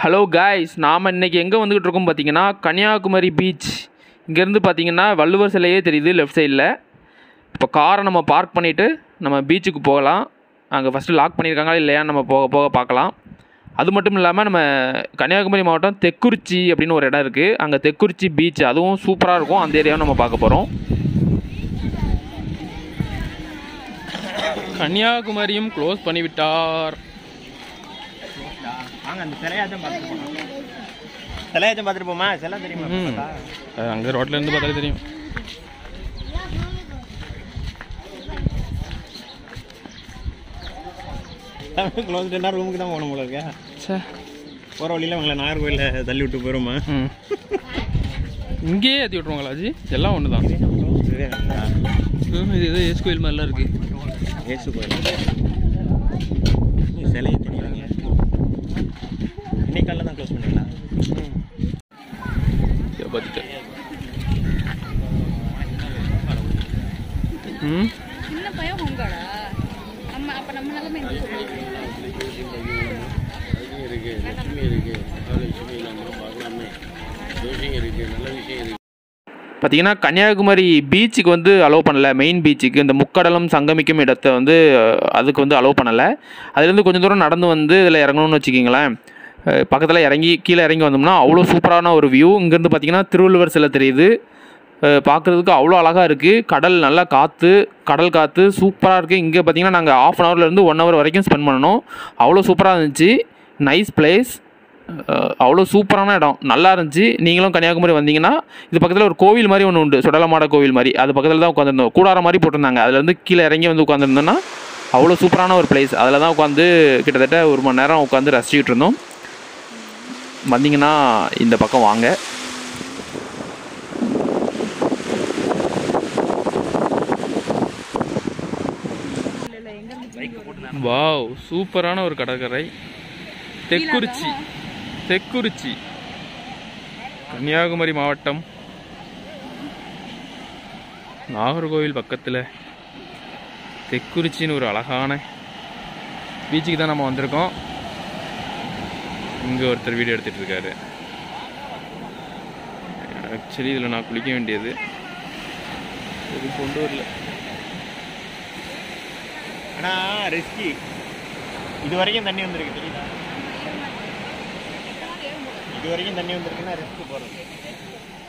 Hello guys நாம் இன்றைக்கி எங்கே வந்துக்கிட்டு இருக்கோம் பார்த்தீங்கன்னா கன்னியாகுமரி பீச் இங்கேருந்து பார்த்தீங்கன்னா வள்ளுவர் சிலையே தெரியுது லெஃப்ட் சைடில் இப்போ காரை நம்ம பார்க் பண்ணிவிட்டு நம்ம பீச்சுக்கு போகலாம் அங்கே ஃபஸ்ட்டு லாக் பண்ணியிருக்காங்களா இல்லையான்னு நம்ம போக போக பார்க்கலாம் அது மட்டும் இல்லாமல் நம்ம கன்னியாகுமரி மாவட்டம் தெக்குறிச்சி அப்படின்னு ஒரு இடம் இருக்குது அங்கே தெக்குறிச்சி பீச் அதுவும் சூப்பராக இருக்கும் அந்த ஏரியாவும் நம்ம பார்க்க போகிறோம் கன்னியாகுமரியும் க்ளோஸ் பண்ணிவிட்டார் வாங்க அந்த சிலையாச்சும் பார்த்துட்டு போகலாம் சிலையாச்சும் பார்த்துட்டு போமா சிலை தெரியுமா ம் பார்த்தா? அங்கே ரோட்டில் இருந்து பார்த்தாலே தெரியும் க்ளோஸ் டென்னா ரூமுக்கு தான் போகணும் போல இருக்கா சே போகிற வழியில் உங்களை நாகர்கோயிலில் தள்ளி விட்டு போயிருமா ம் இங்கேயே ஏற்றி விட்ருவாங்களா அஜி எல்லாம் ஒன்று தான் இது ஏதோ ஏசு கோயில் மாதிரிலாம் இருக்குது ஏசு கோயில் நீ சிலையை தெரியலங்க இன்னைக்கு காலைல தான் க்ளோஸ் பண்ணிங்களா பார்த்துட்டு ம் சின்ன பையன் உங்களோட நம்ம அப்ப நம்ம நிலைமை என்ன சொல்லுங்க பார்த்தீங்கன்னா கன்னியாகுமரி பீச்சுக்கு வந்து அலோவ் பண்ணல மெயின் பீச்சுக்கு இந்த முக்கடலும் சங்கமிக்கும் இடத்த வந்து அஹ், அதுக்கு வந்து அலோவ் பண்ணலை அதுலேருந்து கொஞ்சம் தூரம் நடந்து வந்து இதில் இறங்கணும்னு வச்சுக்கிங்களேன் பக்கத்தில் இறங்கி கீழே இறங்கி வந்தோம்னா அவ்வளோ சூப்பரான ஒரு வியூ இங்கேருந்து பார்த்தீங்கன்னா திருவள்ளுவர் சிலை தெரியுது பார்க்குறதுக்கு அவ்வளோ அழகாக இருக்குது கடல் நல்லா காற்று கடல் காற்று சூப்பராக இருக்குது இங்கே பார்த்தீங்கன்னா நாங்கள் ஆஃப் அன் ஹவர்லேருந்து ஒன் ஹவர் வரைக்கும் ஸ்பெண்ட் பண்ணணும் அவ்வளோ சூப்பராக இருந்துச்சு நைஸ் பிளேஸ் அவ்வளோ சூப்பரான இடம் நல்லா இருந்துச்சு நீங்களும் கன்னியாகுமரி வந்தீங்கன்னா இது பக்கத்தில் ஒரு கோவில் மாதிரி ஒன்று உண்டு சுடலமாட கோவில் மாதிரி அது பக்கத்தில் தான் உட்காந்துருந்தோம் கூடார மாதிரி போட்டிருந்தாங்க அதுலேருந்து கீழே இறங்கி வந்து உட்காந்துருந்தோன்னா அவ்வளோ சூப்பரான ஒரு பிளேஸ் அதில் தான் உட்காந்து கிட்டத்தட்ட ஒரு மணி நேரம் உட்காந்து ரசிச்சுக்கிட்டு இருந்தோம் வந்தீங்கன்னா இந்த பக்கம் வாங்க வாவ் சூப்பரான ஒரு கடற்கரை தெக்குறிச்சி தெக்குறிச்சி கன்னியாகுமரி மாவட்டம் நாகர்கோவில் பக்கத்தில் தெக்குறிச்சின்னு ஒரு அழகான பீச்சுக்கு தான் நம்ம வந்திருக்கோம் இங்கே ஒருத்தர் வீடியோ எடுத்துகிட்டு இருக்காரு ஆக்சுவலி இதில் நான் குளிக்க வேண்டியது இது கொண்டு வரல ஆனால் ரிஸ்கி இது வரைக்கும் தண்ணி வந்திருக்கு தெரியுதா இது வரைக்கும் தண்ணி வந்திருக்குன்னா ரிஸ்க் போகிறது